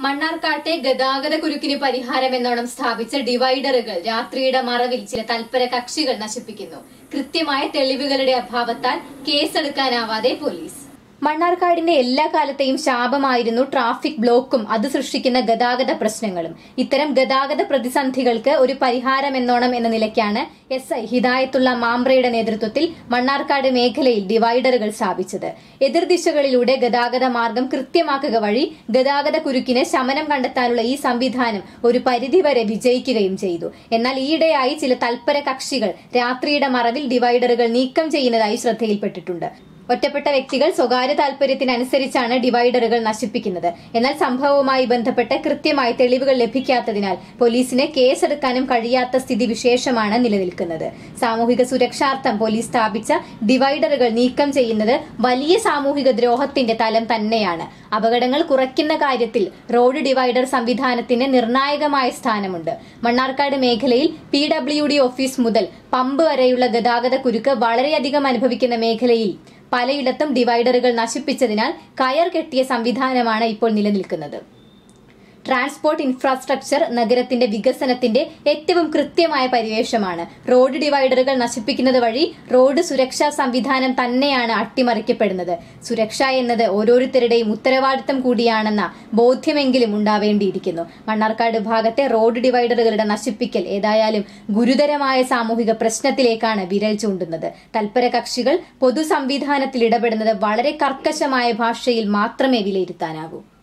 മണ്ണാർക്കാട്ടെ ഗതാഗത കുരുക്കിന് പരിഹാരമെന്നോണം സ്ഥാപിച്ച ഡിവൈഡറുകൾ രാത്രിയുടെ മറവിൽ ചില തൽപര കക്ഷികൾ നശിപ്പിക്കുന്നു കൃത്യമായ തെളിവുകളുടെ അഭാവത്താൽ കേസെടുക്കാനാവാതെ പോലീസ് മണ്ണാർക്കാടിന്റെ എല്ലാ കാലത്തെയും ശാപമായിരുന്നു ട്രാഫിക് ബ്ലോക്കും അത് സൃഷ്ടിക്കുന്ന ഗതാഗത പ്രശ്നങ്ങളും ഇത്തരം ഗതാഗത പ്രതിസന്ധികൾക്ക് ഒരു പരിഹാരമെന്നോണം എന്ന നിലയ്ക്കാണ് എസ് ഐ ഹിദായത്തുള്ള മാമ്പ്രയുടെ നേതൃത്വത്തിൽ മണ്ണാർക്കാട് മേഖലയിൽ ഡിവൈഡറുകൾ സ്ഥാപിച്ചത് എതിർദിശകളിലൂടെ ഗതാഗത മാർഗം കൃത്യമാക്കുക വഴി ഗതാഗത കുരുക്കിന് ശമനം കണ്ടെത്താനുള്ള ഈ സംവിധാനം ഒരു പരിധിവരെ വിജയിക്കുകയും ചെയ്തു എന്നാൽ ഈയിടെയായി ചില തൽപര കക്ഷികൾ രാത്രിയുടെ മറവിൽ ഡിവൈഡറുകൾ നീക്കം ചെയ്യുന്നതായി ശ്രദ്ധയിൽപ്പെട്ടിട്ടുണ്ട് ഒറ്റപ്പെട്ട വ്യക്തികൾ സ്വകാര്യ താൽപര്യത്തിനനുസരിച്ചാണ് ഡിവൈഡറുകൾ നശിപ്പിക്കുന്നത് എന്നാൽ സംഭവവുമായി ബന്ധപ്പെട്ട് കൃത്യമായ തെളിവുകൾ ലഭിക്കാത്തതിനാൽ പോലീസിന് കേസെടുക്കാനും കഴിയാത്ത സ്ഥിതി വിശേഷമാണ് നിലനിൽക്കുന്നത് സാമൂഹിക സുരക്ഷാർത്ഥം പോലീസ് സ്ഥാപിച്ച ഡിവൈഡറുകൾ നീക്കം ചെയ്യുന്നത് വലിയ സാമൂഹിക ദ്രോഹത്തിന്റെ തലം തന്നെയാണ് അപകടങ്ങൾ കുറയ്ക്കുന്ന കാര്യത്തിൽ റോഡ് ഡിവൈഡർ സംവിധാനത്തിന് നിർണായകമായ സ്ഥാനമുണ്ട് മണ്ണാർക്കാട് മേഖലയിൽ പി ഡബ്ല്യു ഡി ഓഫീസ് മുതൽ പമ്പ് വരെയുള്ള ഗതാഗത കുരുക്ക് വളരെയധികം അനുഭവിക്കുന്ന മേഖലയിൽ പലയിടത്തും ഡിവൈഡറുകൾ നശിപ്പിച്ചതിനാൽ കയർ കെട്ടിയ സംവിധാനമാണ് ഇപ്പോൾ നിലനിൽക്കുന്നത് ട്രാൻസ്പോർട്ട് ഇൻഫ്രാസ്ട്രക്ചർ നഗരത്തിന്റെ വികസനത്തിന്റെ ഏറ്റവും കൃത്യമായ പരിവേഷമാണ് റോഡ് ഡിവൈഡറുകൾ നശിപ്പിക്കുന്നത് വഴി റോഡ് സുരക്ഷാ സംവിധാനം തന്നെയാണ് അട്ടിമറിക്കപ്പെടുന്നത് സുരക്ഷ എന്നത് ഓരോരുത്തരുടെയും ഉത്തരവാദിത്തം കൂടിയാണെന്ന ബോധ്യമെങ്കിലും ഉണ്ടാവേണ്ടിയിരിക്കുന്നു മണ്ണാർക്കാട് ഭാഗത്തെ റോഡ് ഡിവൈഡറുകളുടെ നശിപ്പിക്കൽ ഏതായാലും ഗുരുതരമായ സാമൂഹിക പ്രശ്നത്തിലേക്കാണ് വിരൽ ചൂണ്ടുന്നത് തൽപര കക്ഷികൾ പൊതു സംവിധാനത്തിൽ ഇടപെടുന്നത് വളരെ കർക്കശമായ ഭാഷയിൽ മാത്രമേ വിലയിരുത്താനാകൂ